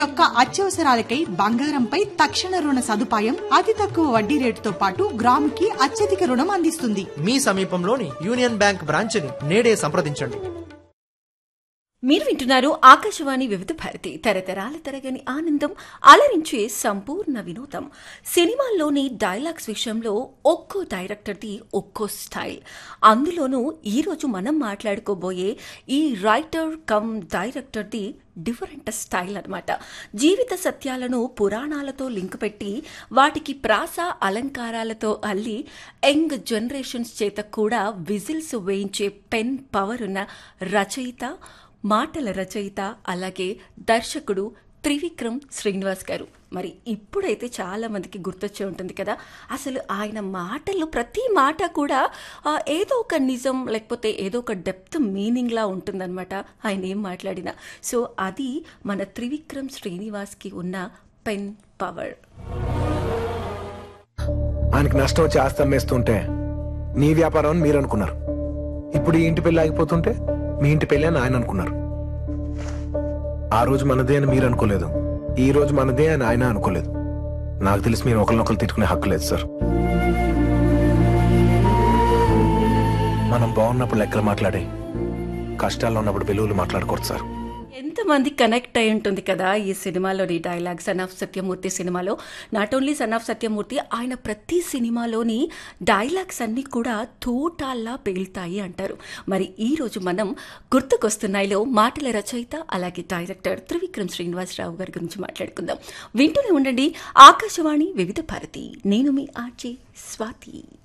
యొక్క అత్యవసరాలకై బంగారంపై తక్షణ రుణ సదుపాయం అతి తక్కువ వడ్డీ రేటుతో పాటు గ్రాముకి అత్యధిక రుణం అందిస్తుంది మీ సమీపంలోని యూనియన్ బ్యాంక్ బ్రాంచ్ని నేడే సంప్రదించండి మీరు వింటున్నారు ఆకాశవాణి వివిధ భారతి తరతరాల తరగని ఆనందం అలరించే సంపూర్ణ వినోదం సినిమాల్లోని డైలాగ్స్ విషయంలో ఒక్కో డైరెక్టర్ది ఒక్కో స్టైల్ అందులోనూ ఈరోజు మనం మాట్లాడుకోబోయే ఈ రైటర్ కమ్ డైరెక్టర్ది డిఫరెంట్ స్టైల్ అన్నమాట జీవిత సత్యాలను పురాణాలతో లింక్ పెట్టి వాటికి ప్రాస అలంకారాలతో అల్లి యంగ్ జనరేషన్స్ చేత కూడా విజిల్స్ వేయించే పెన్ పవర్ ఉన్న రచయిత మాటల రచయిత అలాగే దర్శకుడు త్రివిక్రమ్ శ్రీనివాస్ గారు మరి ఇప్పుడైతే చాలా మందికి గుర్తొచ్చే ఉంటుంది కదా అసలు ఆయన మాటలు ప్రతి మాట కూడా ఆ, ఏదో ఒక నిజం లేకపోతే ఏదో ఒక డెప్త్ మీనింగ్లా ఉంటుందన్నమాట ఆయన ఏం మాట్లాడినా సో అది మన త్రివిక్రమ్ శ్రీనివాస్కి ఉన్న పెన్ పవర్ ఆయనకి నష్టం వచ్చి ఆస్తి అమ్మేస్తుంటే నీ వ్యాపారం అని మీరు అనుకున్నారు ఇప్పుడు ఈ ఇంటి పెళ్లి ఆగిపోతుంటే మీ ఇంటి పెళ్లి అని ఆయన అనుకున్నారు ఆ రోజు మనదే అని మీరు అనుకోలేదు ఈ రోజు మనదే అని ఆయన అనుకోలేదు నాకు తెలిసి మీరు ఒకరినొకరు తిట్టుకునే హక్కు లేదు సార్ మనం బాగున్నప్పుడు లెక్కలు మాట్లాడి కష్టాల్లో ఉన్నప్పుడు విలువలు మాట్లాడకూడదు సార్ ఎంతమంది కనెక్ట్ అయి ఉంటుంది కదా ఈ సినిమాలోని డైలాగ్ సన్ ఆఫ్ సత్యమూర్తి సినిమాలో not only son of Satyamurthy ఆయన ప్రతి సినిమాలోని డైలాగ్స్ అన్నీ కూడా తోటాల్లా పేలుతాయి అంటారు మరి ఈ రోజు మనం గుర్తుకొస్తున్నాయిలో మాటల రచయిత అలాగే డైరెక్టర్ త్రివిక్రమ్ శ్రీనివాసరావు గారి గురించి మాట్లాడుకుందాం వింటూనే ఉండండి ఆకాశవాణి వివిధ భారతి నేను మీ ఆర్జే స్వాతి